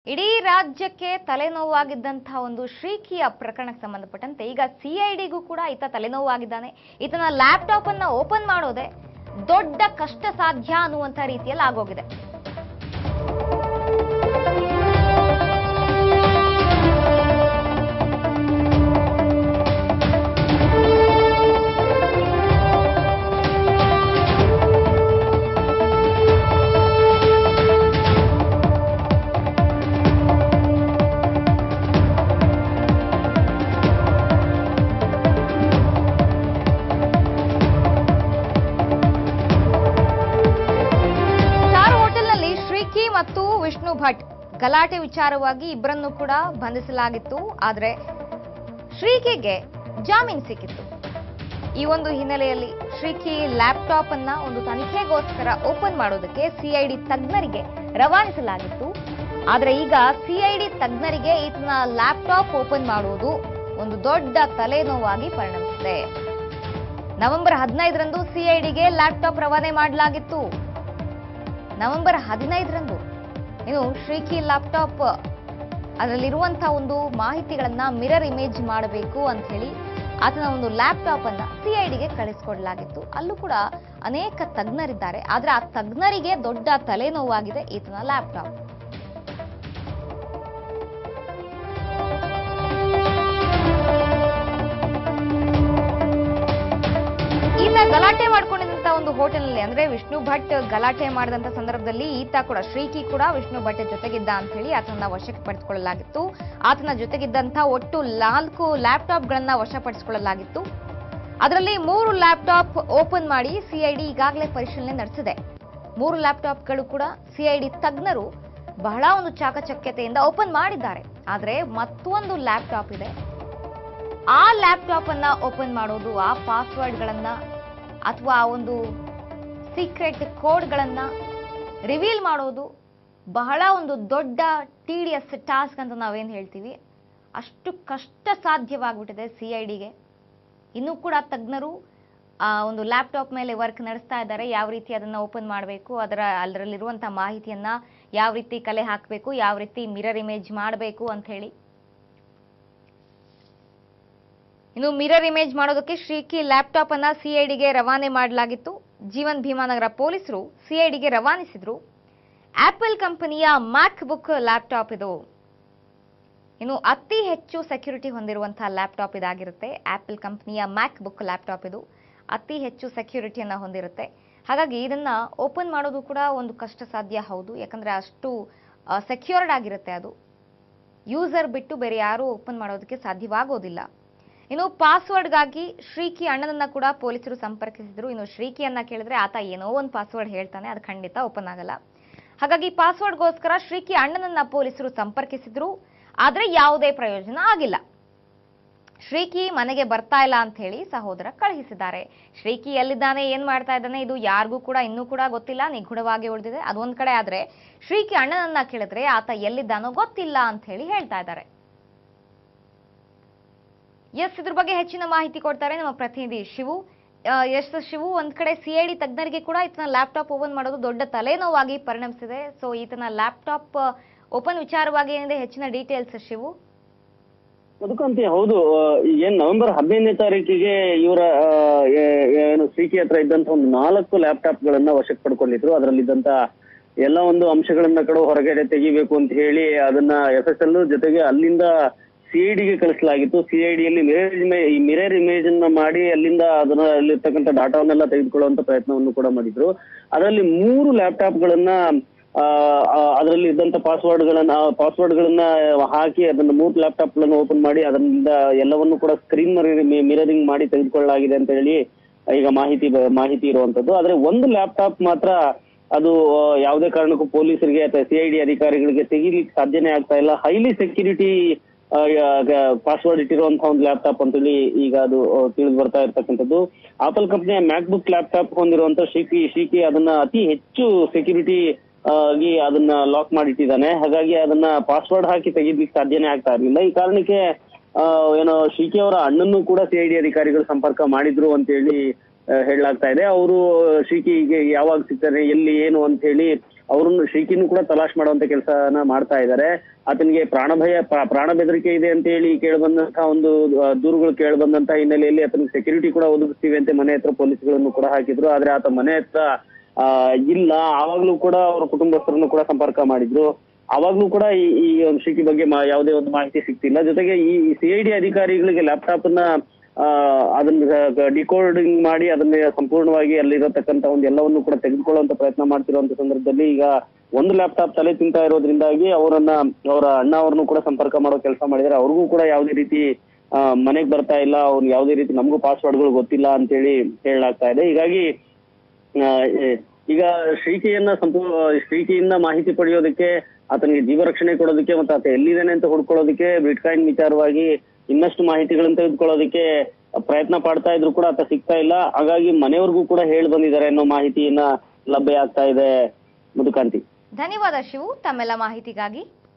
ಇಡೀ ರಾಜ್ಯಕ್ಕೆ ತಲೆನೋವಾಗಿದ್ದಂತಹ ಒಂದು ಶ್ರೀಕಿಯ ಪ್ರಕರಣಕ್ಕೆ ಸಂಬಂಧಪಟ್ಟಂತೆ ಈಗ ಸಿಐಡಿಗೂ ಕೂಡ ಈತ ತಲೆನೋವಾಗಿದ್ದಾನೆ ಈತನ ಲ್ಯಾಪ್ಟಾಪ್ ಅನ್ನ ಓಪನ್ ಮಾಡೋದೇ ದೊಡ್ಡ ಕಷ್ಟ ಸಾಧ್ಯ ಅನ್ನುವಂತ ರೀತಿಯಲ್ಲಿ ಆಗೋಗಿದೆ ಸ್ಟಾರ್ ಹೋಟೆಲ್ನಲ್ಲಿ ಶ್ರೀಕಿ ಮತ್ತು ವಿಷ್ಣು ಭಟ್ ಗಲಾಟೆ ವಿಚಾರವಾಗಿ ಇಬ್ಬರನ್ನು ಕೂಡ ಬಂಧಿಸಲಾಗಿತ್ತು ಆದರೆ ಶ್ರೀಕಿಗೆ ಜಾಮೀನು ಸಿಕ್ಕಿತ್ತು ಈ ಒಂದು ಹಿನ್ನೆಲೆಯಲ್ಲಿ ಶ್ರೀಕಿ ಲ್ಯಾಪ್ಟಾಪ್ ಅನ್ನ ಒಂದು ತನಿಖೆಗೋಸ್ಕರ ಓಪನ್ ಮಾಡೋದಕ್ಕೆ ಸಿಐಡಿ ತಜ್ಞರಿಗೆ ರವಾನಿಸಲಾಗಿತ್ತು ಆದರೆ ಈಗ ಸಿಐಡಿ ತಜ್ಞರಿಗೆ ಈತನ ಲ್ಯಾಪ್ಟಾಪ್ ಓಪನ್ ಮಾಡುವುದು ಒಂದು ದೊಡ್ಡ ತಲೆನೋವಾಗಿ ಪರಿಣಮಿಸಿದೆ ನವೆಂಬರ್ ಹದಿನೈದರಂದು ಸಿಐಡಿಗೆ ಲ್ಯಾಪ್ಟಾಪ್ ರವಾನೆ ಮಾಡಲಾಗಿತ್ತು ನವೆಂಬರ್ ಹದಿನೈದರಂದು ಇನ್ನು ಶ್ರೀಕಿ ಲ್ಯಾಪ್ಟಾಪ್ ಅದರಲ್ಲಿರುವಂತಹ ಒಂದು ಮಾಹಿತಿಗಳನ್ನ ಮಿರರ್ ಇಮೇಜ್ ಮಾಡಬೇಕು ಅಂತ ಹೇಳಿ ಆತನ ಒಂದು ಲ್ಯಾಪ್ಟಾಪ್ ಅನ್ನ ಸಿಐಡಿಗೆ ಕಳಿಸ್ಕೊಡ್ಲಾಗಿತ್ತು ಅಲ್ಲೂ ಕೂಡ ಅನೇಕ ತಜ್ಞರಿದ್ದಾರೆ ಆದ್ರೆ ಆ ತಜ್ಞರಿಗೆ ದೊಡ್ಡ ತಲೆನೋವಾಗಿದೆ ಈತನ ಲ್ಯಾಪ್ಟಾಪ್ ಈತ ಗಲಾಟೆ ಮಾಡ್ಕೊಂಡಿದ್ದಂತ ಒಂದು ಹೋಟೆಲ್ನಲ್ಲಿ ಅಂದ್ರೆ ವಿಷ್ಣು ಭಟ್ ಗಲಾಟೆ ಮಾಡಿದಂತ ಸಂದರ್ಭದಲ್ಲಿ ಈತ ಕೂಡ ಶ್ರೀಕಿ ಕೂಡ ವಿಷ್ಣು ಭಟ್ ಜೊತೆಗಿದ್ದ ಅಂತ ಹೇಳಿ ಆತನ ವಶಕ್ಕೆ ಪಡೆದುಕೊಳ್ಳಲಾಗಿತ್ತು ಆತನ ಜೊತೆಗಿದ್ದಂತ ಒಟ್ಟು ನಾಲ್ಕು ಲ್ಯಾಪ್ಟಾಪ್ಗಳನ್ನ ವಶಪಡಿಸಿಕೊಳ್ಳಲಾಗಿತ್ತು ಅದರಲ್ಲಿ ಮೂರು ಲ್ಯಾಪ್ಟಾಪ್ ಓಪನ್ ಮಾಡಿ ಸಿಐಡಿ ಈಗಾಗಲೇ ಪರಿಶೀಲನೆ ನಡೆಸಿದೆ ಮೂರು ಲ್ಯಾಪ್ಟಾಪ್ಗಳು ಕೂಡ ಸಿಐಡಿ ತಜ್ಞರು ಬಹಳ ಒಂದು ಚಾಕಚಕ್ಯತೆಯಿಂದ ಓಪನ್ ಮಾಡಿದ್ದಾರೆ ಆದರೆ ಮತ್ತೊಂದು ಲ್ಯಾಪ್ಟಾಪ್ ಇದೆ ಆ ಲ್ಯಾಪ್ಟಾಪ್ ಅನ್ನ ಓಪನ್ ಮಾಡೋದು ಆ ಪಾಸ್ವರ್ಡ್ಗಳನ್ನ ಅಥವಾ ಆ ಒಂದು ಸೀಕ್ರೆಟ್ ಕೋಡ್ಗಳನ್ನ ರಿವೀಲ್ ಮಾಡೋದು ಬಹಳ ಒಂದು ದೊಡ್ಡ ಟಿ ಡಿ ಎಸ್ ಟಾಸ್ಕ್ ಅಂತ ನಾವೇನು ಹೇಳ್ತೀವಿ ಅಷ್ಟು ಕಷ್ಟ ಸಾಧ್ಯವಾಗ್ಬಿಟ್ಟಿದೆ ಸಿ ಐ ಡಿಗೆ ಇನ್ನೂ ಕೂಡ ತಜ್ಞರು ಆ ಒಂದು ಲ್ಯಾಪ್ಟಾಪ್ ಮೇಲೆ ವರ್ಕ್ ನಡೆಸ್ತಾ ಇದ್ದಾರೆ ಯಾವ ರೀತಿ ಅದನ್ನ ಓಪನ್ ಮಾಡಬೇಕು ಅದರ ಅದರಲ್ಲಿರುವಂಥ ಮಾಹಿತಿಯನ್ನ ಯಾವ ರೀತಿ ಕಲೆ ಹಾಕಬೇಕು ಯಾವ ರೀತಿ ಮಿರರ್ ಇಮೇಜ್ ಮಾಡಬೇಕು ಅಂತ ಹೇಳಿ ಇನ್ನು ಮಿರರ್ ಇಮೇಜ್ ಮಾಡೋದಕ್ಕೆ ಶ್ರೀಕಿ ಲ್ಯಾಪ್ಟಾಪ್ ಅನ್ನ ಸಿಐಡಿಗೆ ರವಾನೆ ಮಾಡಲಾಗಿತ್ತು ಜೀವನ್ ಭೀಮಾನಗರ ಪೊಲೀಸರು ಸಿಐಡಿಗೆ ರವಾನಿಸಿದ್ರು ಆಪಲ್ ಕಂಪನಿಯ ಮ್ಯಾಕ್ ಬುಕ್ ಲ್ಯಾಪ್ಟಾಪ್ ಇದು ಇನ್ನು ಅತಿ ಹೆಚ್ಚು ಸೆಕ್ಯೂರಿಟಿ ಹೊಂದಿರುವಂತಹ ಲ್ಯಾಪ್ಟಾಪ್ ಇದಾಗಿರುತ್ತೆ ಆಪಲ್ ಕಂಪನಿಯ ಮ್ಯಾಕ್ ಬುಕ್ ಲ್ಯಾಪ್ಟಾಪ್ ಇದು ಅತಿ ಹೆಚ್ಚು ಸೆಕ್ಯೂರಿಟಿಯನ್ನ ಹೊಂದಿರುತ್ತೆ ಹಾಗಾಗಿ ಇದನ್ನ ಓಪನ್ ಮಾಡೋದು ಕೂಡ ಒಂದು ಕಷ್ಟ ಸಾಧ್ಯ ಹೌದು ಯಾಕಂದ್ರೆ ಅಷ್ಟು ಸೆಕ್ಯೂರ್ಡ್ ಆಗಿರುತ್ತೆ ಅದು ಯೂಸರ್ ಬಿಟ್ಟು ಬೇರೆ ಯಾರೂ ಓಪನ್ ಮಾಡೋದಕ್ಕೆ ಸಾಧ್ಯವಾಗೋದಿಲ್ಲ ಇನ್ನು ಪಾಸ್ವರ್ಡ್ಗಾಗಿ ಶ್ರೀಕಿ ಅಣ್ಣನನ್ನ ಕೂಡ ಪೊಲೀಸರು ಸಂಪರ್ಕಿಸಿದ್ರು ಇನ್ನು ಶ್ರೀಕಿಯನ್ನ ಕೇಳಿದ್ರೆ ಆತ ಏನೋ ಒಂದು ಪಾಸ್ವರ್ಡ್ ಹೇಳ್ತಾನೆ ಅದು ಖಂಡಿತ ಓಪನ್ ಆಗಲ್ಲ ಹಾಗಾಗಿ ಪಾಸ್ವರ್ಡ್ಗೋಸ್ಕರ ಶ್ರೀಕಿ ಅಣ್ಣನನ್ನ ಪೊಲೀಸರು ಸಂಪರ್ಕಿಸಿದ್ರು ಆದ್ರೆ ಯಾವುದೇ ಪ್ರಯೋಜನ ಆಗಿಲ್ಲ ಶ್ರೀಕಿ ಮನೆಗೆ ಬರ್ತಾ ಇಲ್ಲ ಅಂತ ಹೇಳಿ ಸಹೋದರ ಕಳುಹಿಸಿದ್ದಾರೆ ಶ್ರೀಕಿ ಎಲ್ಲಿದ್ದಾನೆ ಏನ್ ಮಾಡ್ತಾ ಇದ್ದಾನೆ ಇದು ಯಾರಿಗೂ ಕೂಡ ಇನ್ನೂ ಕೂಡ ಗೊತ್ತಿಲ್ಲ ನಿಗೂಢವಾಗಿ ಉಳಿದಿದೆ ಅದೊಂದ್ ಕಡೆ ಆದ್ರೆ ಶ್ರೀಕಿ ಅಣ್ಣನನ್ನ ಕೇಳಿದ್ರೆ ಆತ ಎಲ್ಲಿದ್ದಾನೋ ಗೊತ್ತಿಲ್ಲ ಅಂತ ಹೇಳಿ ಹೇಳ್ತಾ ಇದ್ದಾರೆ ಎಸ್ ಇದ್ರ ಬಗ್ಗೆ ಹೆಚ್ಚಿನ ಮಾಹಿತಿ ಕೊಡ್ತಾರೆ ನಮ್ಮ ಪ್ರತಿನಿಧಿ ಶಿವು ಆ, ಎಸ್ ಶಿವು ಒಂದ್ ಕಡೆ ಸಿಐಡಿ ತಜ್ಞರಿಗೆ ಕೂಡ ಈತನ ಲ್ಯಾಪ್ಟಾಪ್ ಓಪನ್ ಮಾಡೋದು ದೊಡ್ಡ ತಲೆನೋವಾಗಿ ಪರಿಣಮಿಸಿದೆ ಸೊ ಈತನ ಲ್ಯಾಪ್ಟಾಪ್ ಓಪನ್ ವಿಚಾರವಾಗಿ ಏನಿದೆ ಹೆಚ್ಚಿನ ಡೀಟೇಲ್ಸ್ ಶಿವು ಮಧುಕಾಂತಿ ಹೌದು ಆ, ಏನ್ ನವೆಂಬರ್ ಹದಿನೈದನೇ ತಾರೀಕಿಗೆ ಇವರ ಆ, ಏ- ಏನು ಸಿಕಿ ಹತ್ರ ಇದ್ದಂತ ಒಂದು ನಾಲ್ಕು ಲ್ಯಾಪ್ಟಾಪ್ ಗಳನ್ನ ವಶಕ್ಕೆ ಪಡ್ಕೊಂಡಿದ್ರು ಅದರಲ್ಲಿದ್ದಂತ ಎಲ್ಲ ಒಂದು ಅಂಶಗಳನ್ನ ಕಡೆ ಹೊರಗಡೆ ತೆಗಿಬೇಕು ಅಂತ ಹೇಳಿ ಅದನ್ನ ಎಫ್ ಎಸ್ ಎಲ್ ಜೊತೆಗೆ ಅಲ್ಲಿಂದ ಸಿಐಡಿಗೆ ಕಳಿಸಲಾಗಿತ್ತು ಸಿಐಡಿಯಲ್ಲಿ ಮಿರರ್ ಈ ಮಿರರ್ ಇಮೇಜ್ ಅನ್ನ ಮಾಡಿ ಅಲ್ಲಿಂದ ಅದನ್ನ ಅಲ್ಲಿರ್ತಕ್ಕಂಥ ಡಾಟಾವನ್ನೆಲ್ಲ ತೆಗೆದುಕೊಳ್ಳುವಂತ ಪ್ರಯತ್ನವನ್ನು ಕೂಡ ಮಾಡಿದ್ರು ಅದರಲ್ಲಿ ಮೂರು ಲ್ಯಾಪ್ಟಾಪ್ ಗಳನ್ನ ಆ, ಆ, ಅದರಲ್ಲಿ ಇದ್ದಂತ ಪಾಸ್ವರ್ಡ್ ಗಳನ್ನ ಪಾಸ್ವರ್ಡ್ ಗಳನ್ನ ಹಾಕಿ ಅದನ್ನ ಮೂರ್ ಲ್ಯಾಪ್ಟಾಪ್ ಗಳನ್ನು ಓಪನ್ ಮಾಡಿ ಅದರಿಂದ ಎಲ್ಲವನ್ನು ಕೂಡ ಸ್ಕ್ರೀನ್ ಮಿರರಿಂಗ್ ಮಾಡಿ ತೆಗೆದುಕೊಳ್ಳಲಾಗಿದೆ ಅಂತ ಹೇಳಿ ಈಗ ಮಾಹಿತಿ ಬ- ಮಾಹಿತಿ ಇರುವಂತದ್ದು ಆದ್ರೆ ಒಂದು ಲ್ಯಾಪ್ಟಾಪ್ ಮಾತ್ರ ಅದು ಆ, ಯಾವುದೇ ಕಾರಣಕ್ಕೂ ಪೊಲೀಸರಿಗೆ ಅಥವಾ ಸಿಐಡಿ ಅಧಿಕಾರಿಗಳಿಗೆ ತೆಗಿಲಿಕ್ಕೆ ಸಾಧ್ಯನೇ ಆಗ್ತಾ ಇಲ್ಲ ಹೈಲಿ ಸೆಕ್ಯೂರಿಟಿ ಪಾಸ್ವರ್ಡ್ ಇಟ್ಟಿರುವಂತಹ ಒಂದು ಲ್ಯಾಪ್ಟಾಪ್ ಅಂತೇಳಿ ಈಗ ಅದು ತಿಳಿದು ಬರ್ತಾ ಇರ್ತಕ್ಕಂಥದ್ದು ಆಪಲ್ ಕಂಪನಿಯ ಮ್ಯಾಕ್ಬುಕ್ ಲ್ಯಾಪ್ಟಾಪ್ ಹೊಂದಿರುವಂತ ಶ್ರೀಕಿ ಶ್ರೀಕಿ ಅದನ್ನ ಅತಿ ಹೆಚ್ಚು ಸೆಕ್ಯೂರಿಟಿ ಆಗಿ ಅದನ್ನ ಲಾಕ್ ಮಾಡಿಟ್ಟಿದ್ದಾನೆ ಹಾಗಾಗಿ ಅದನ್ನ ಪಾಸ್ವರ್ಡ್ ಹಾಕಿ ತೆಗಿಲಿಕ್ಕೆ ಸಾಧ್ಯನೇ ಆಗ್ತಾ ಇರಲಿಲ್ಲ ಈ ಕಾರಣಕ್ಕೆ ಆ, ಏನೋ ಶ್ರೀಕಿ ಅವರ ಅಣ್ಣನ್ನು ಕೂಡ ಸಿಐಡಿ ಅಧಿಕಾರಿಗಳು ಸಂಪರ್ಕ ಮಾಡಿದ್ರು ಅಂತ ಹೇಳಿ ಆ, ಹೇಳಲಾಗ್ತಾ ಇದೆ ಅವರು ಶ್ರೀಕಿಗೆ ಯಾವಾಗ ಸಿಗ್ತಾರೆ ಎಲ್ಲಿ ಏನು ಅಂತ ಹೇಳಿ ಅವ್ರನ್ನ ಶ್ರೀಕಿನೂ ಕೂಡ ತಲಾಶ್ ಮಾಡುವಂತ ಕೆಲಸನ ಮಾಡ್ತಾ ಇದ್ದಾರೆ ಆತನಿಗೆ ಪ್ರಾಣ ಭಯ ಪ್ರಾ- ಪ್ರಾಣ ಬೆದರಿಕೆ ಇದೆ ಅಂತ ಹೇಳಿ ಕೇಳ್ಬಂದಂತಹ ಒಂದು ಆ, ದೂರುಗಳು ಕೇಳ್ಬಂದಂತಹ ಹಿನ್ನೆಲೆಯಲ್ಲಿ ಆತನಿಗೆ ಸೆಕ್ಯೂರಿಟಿ ಕೂಡ ಒದಗಿಸ್ತೀವಿ ಅಂತ ಮನೆ ಹತ್ರ ಪೊಲೀಸ್ಗಳನ್ನು ಕೂಡ ಹಾಕಿದ್ರು ಆದ್ರೆ ಆತ ಮನೆ ಹತ್ರ ಆ ಇಲ್ಲ ಆವಾಗ್ಲೂ ಕೂಡ ಅವ್ರ ಕುಟುಂಬಸ್ಥರನ್ನು ಕೂಡ ಸಂಪರ್ಕ ಮಾಡಿದ್ರು ಅವಾಗ್ಲೂ ಕೂಡ ಈ ಈ ಒಂದು ಶ್ರೀಕಿ ಬಗ್ಗೆ ಮಾ- ಯಾವುದೇ ಒಂದು ಮಾಹಿತಿ ಸಿಗ್ತಿಲ್ಲ ಜೊತೆಗೆ ಈ ಸಿಐಡಿ ಅಧಿಕಾರಿಗಳಿಗೆ ಲ್ಯಾಪ್ಟಾಪ್ ಅನ್ನ ಆ, ಅದನ್ನ ಡಿಕೋಡಿಂಗ್ ಮಾಡಿ ಅದನ್ನ ಸಂಪೂರ್ಣವಾಗಿ ಅಲ್ಲಿರತಕ್ಕಂತ ಒಂದು ಎಲ್ಲವನ್ನು ಕೂಡ ತೆಗೆದುಕೊಳ್ಳುವಂತ ಪ್ರಯತ್ನ ಮಾಡ್ತಿರುವಂತ ಸಂದರ್ಭದಲ್ಲಿ ಈಗ ಒಂದು ಲ್ಯಾಪ್ಟಾಪ್ ತಲೆ ತಿಂತಾ ಇರೋದ್ರಿಂದಾಗಿ ಅವರನ್ನ ಅವರ ಅಣ್ಣ ಅವ್ರನ್ನು ಕೂಡ ಸಂಪರ್ಕ ಮಾಡೋ ಕೆಲಸ ಮಾಡಿದ್ದಾರೆ ಅವ್ರಿಗೂ ಕೂಡ ಯಾವುದೇ ರೀತಿ ಆ, ಮನೆಗ್ ಬರ್ತಾ ಇಲ್ಲ ಅವ್ರು ಯಾವುದೇ ರೀತಿ ನಮಗೂ ಪಾಸ್ವರ್ಡ್ಗಳು ಗೊತ್ತಿಲ್ಲ ಅಂತೇಳಿ ಹೇಳಲಾಗ್ತಾ ಇದೆ ಹೀಗಾಗಿ ಆ, ಎ- ಈಗ ಶ್ರೀಕಿಯನ್ನ ಸಂಪೂರ್ಣ ಶ್ರೀಕಿಯಿಂದ ಮಾಹಿತಿ ಪಡೆಯೋದಕ್ಕೆ ಆತನಿಗೆ ಜೀವ ರಕ್ಷಣೆ ಕೊಡೋದಕ್ಕೆ ಮತ್ತೆ ಆತ ಎಲ್ಲಿದ್ದಾನೆ ಅಂತ ಹುಡ್ಕೊಳ್ಳೋದಕ್ಕೆ ಬಿಟ್ಕಾಯಿನ್ ವಿಚಾರವಾಗಿ ಇನ್ನಷ್ಟು ಮಾಹಿತಿಗಳನ್ನು ತೆಗೆದುಕೊಳ್ಳೋದಕ್ಕೆ ಪ್ರಯತ್ನ ಪಡ್ತಾ ಇದ್ರು ಕೂಡ ಆತ ಸಿಗ್ತಾ ಇಲ್ಲ ಹಾಗಾಗಿ ಮನೆಯವ್ರಿಗೂ ಕೂಡ ಹೇಳಿ ಬಂದಿದ್ದಾರೆ ಅನ್ನೋ ಮಾಹಿತಿಯನ್ನ ಲಭ್ಯ ಆಗ್ತಾ ಇದೆ ಮಧುಕಾಂತಿ ಧನ್ಯವಾದ ಶಿವು ತಮ್ಮೆಲ್ಲ ಮಾಹಿತಿಗಾಗಿ